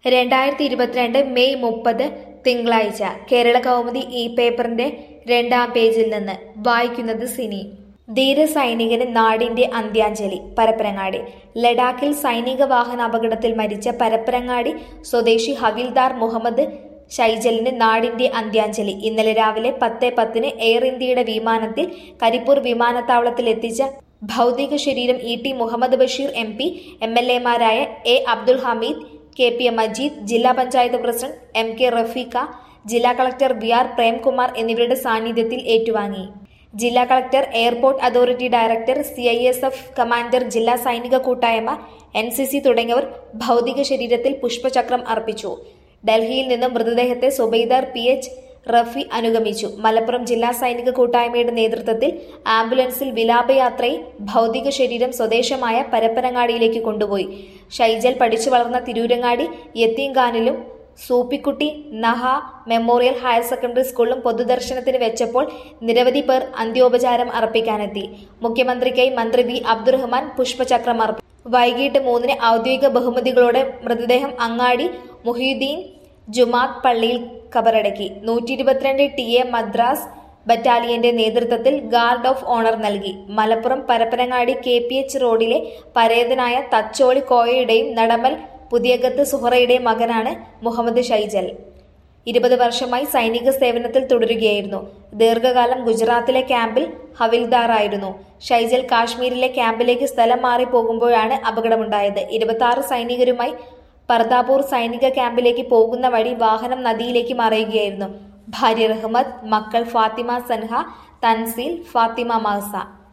രണ്ടായിരത്തി ഇരുപത്തിരണ്ട് മെയ് മുപ്പത് തിങ്കളാഴ്ച കേരള കൗമുദി ഈ പേപ്പറിന്റെ രണ്ടാം പേജിൽ നിന്ന് വായിക്കുന്നത് സിനി ധീര സൈനികന് നാടിന്റെ അന്ത്യാഞ്ജലി പരപ്പരങ്ങാടി ലഡാക്കിൽ സൈനിക വാഹന അപകടത്തിൽ മരിച്ച പരപ്പരങ്ങാടി സ്വദേശി ഹവിൽദാർ മുഹമ്മദ് ഷൈജലിന് നാടിന്റെ അന്ത്യാഞ്ജലി ഇന്നലെ രാവിലെ പത്ത് പത്തിന് എയർ ഇന്ത്യയുടെ വിമാനത്തിൽ കരിപ്പൂർ വിമാനത്താവളത്തിൽ എത്തിച്ച ഭൗതിക ശരീരം E T Muhammad Basheer M P M L എമാരായ A Abdul Hameed K P M Majeed ജില്ലാ panchayat president M K Rafeeqa ജില്ലാ കളക്ടർ വി ആർ പ്രേംകുമാർ എന്നിവരുടെ സാന്നിധ്യത്തിൽ ഏറ്റുവാങ്ങി ജില്ലാ കളക്ടർ airport authority director C I S F commander ജില്ലാ സൈനിക കൂട്ടായ്മ എൻ സി സി തുടങ്ങിയവർ ഭൗതിക ശരീരത്തിൽ പുഷ്പചക്രം അർപ്പിച്ചു ഡൽഹിയിൽ നിന്നും മൃതദേഹത്തെ സുബൈദാർ പി എച്ച് റഫി അനുഗമിച്ചു മലപ്പുറം ജില്ലാ സൈനിക കൂട്ടായ്മയുടെ നേതൃത്വത്തിൽ ആംബുലൻസിൽ വിലാപയാത്രയിൽ ഭൗതിക ശരീരം സ്വദേശമായ പരപ്പനങ്ങാടിയിലേക്ക് കൊണ്ടുപോയി ഷൈജൽ പഠിച്ചു വളർന്ന തിരൂരങ്ങാടി യത്തീംഖാനിലും Soopikkutty Naha memorial higher secondary സ്കൂളിലും പൊതുദർശനത്തിന് വെച്ചപ്പോൾ നിരവധി പേർ അന്ത്യോപചാരം അർപ്പിക്കാനെത്തി മുഖ്യമന്ത്രിക്കായി മന്ത്രി വി അബ്ദുറഹ്മാൻ പുഷ്പചക്രം അർപ്പിച്ചു വൈകിട്ട് മൂന്നിന് ഔദ്യോഗിക ബഹുമതികളോടെ മൃതദേഹം അങ്ങാടി മുഹീദ്ദീൻ ജുമാത്ത് പള്ളിയിൽ കബറടക്കി നൂറ്റി ഇരുപത്തിരണ്ട് ടി എ മദ്രാസ് ബറ്റാലിയന്റെ നേതൃത്വത്തിൽ ഗാർഡ് ഓഫ് ഓണർ നൽകി Malappuram Parappanangadi K P H റോഡിലെ പരേതനായ തച്ചോളി കോയയുടെയും നടമൽ പുതിയകത്ത് സുഹറയുടെയും മകനാണ് മുഹമ്മദ് ഷൈജൽ ഇരുപത് വർഷമായി സൈനിക സേവനത്തിൽ തുടരുകയായിരുന്നു ദീർഘകാലം ഗുജറാത്തിലെ ക്യാമ്പിൽ ഹവിൽദാറായിരുന്നു ഷൈജൽ കാശ്മീരിലെ ക്യാമ്പിലേക്ക് സ്ഥലം മാറി പോകുമ്പോഴാണ് അപകടമുണ്ടായത് ഇരുപത്തി ആറ് സൈനികരുമായി പർദാപൂർ സൈനിക ക്യാമ്പിലേക്ക് പോകുന്ന വഴി വാഹനം നദിയിലേക്ക് മറയുകയായിരുന്നു ഭാര്യ റഹ്മത്ത് മക്കൾ ഫാത്തിമ സൻഹ തൻസീൽ ഫാത്തിമ മഹസ